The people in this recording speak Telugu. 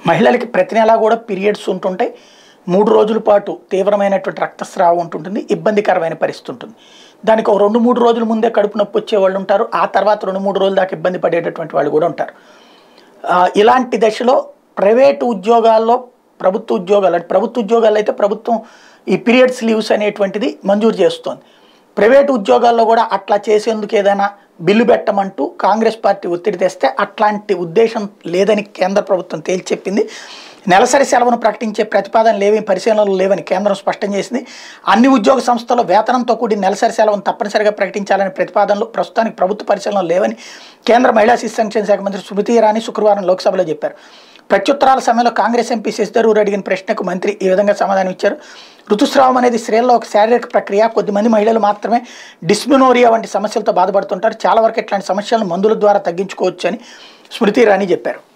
మహిళలకి ప్రతి నెలా కూడా పీరియడ్స్ ఉంటుంటాయి మూడు రోజుల పాటు తీవ్రమైనటువంటి రక్తస్రావం ఉంటుంటుంది ఇబ్బందికరమైన పరిస్థితి ఉంటుంది దానికి ఒక రెండు మూడు రోజుల ముందే కడుపు నొప్పి వచ్చే వాళ్ళు ఉంటారు ఆ తర్వాత రెండు మూడు రోజుల దాకా ఇబ్బంది పడేటటువంటి వాళ్ళు కూడా ఉంటారు ఆ, ఇలాంటి దశలో ప్రైవేటు ఉద్యోగాల్లో ప్రభుత్వ ఉద్యోగాలు అంటే ప్రభుత్వ ఉద్యోగాలు అయితే ప్రభుత్వం ఈ పీరియడ్స్ లీవ్స్ అనేటువంటిది మంజూరు చేస్తోంది ప్రైవేటు ఉద్యోగాల్లో కూడా అట్లా చేసేందుకు ఏదైనా బిల్లు పెట్టమంటూ కాంగ్రెస్ పార్టీ ఒత్తిడి తెస్తే అట్లాంటి ఉద్దేశం లేదని కేంద్ర ప్రభుత్వం తేల్చి చెప్పింది నెలసరి సెలవును ప్రకటించే ప్రతిపాదన లేవి పరిశీలనలు లేవని కేంద్రం స్పష్టం చేసింది అన్ని ఉద్యోగ సంస్థల్లో వేతనంతో కూడిన నెలసరి సెలవును తప్పనిసరిగా ప్రకటించాలనే ప్రతిపాదనలు ప్రస్తుతానికి ప్రభుత్వ పరిశీలనలు లేవని కేంద్ర మహిళా శిశు సంక్షేమ శాఖ మంత్రి స్మృతి ఇరానీ శుక్రవారం లోక్సభలో చెప్పారు ప్రత్యుత్తరాల సమయంలో కాంగ్రెస్ ఎంపీ శశిధరూర్ అడిగిన ప్రశ్నకు మంత్రి ఈ విధంగా సమాధానం ఇచ్చారు ఋతుస్రావం అనేది స్త్రీల్లో ఒక శారీరక ప్రక్రియ కొద్దిమంది మహిళలు మాత్రమే డిస్మినోరియా వంటి సమస్యలతో బాధపడుతుంటారు చాలా వరకు ఇట్లాంటి సమస్యలను మందుల ద్వారా తగ్గించుకోవచ్చు అని స్మృతి ఇరానీ చెప్పారు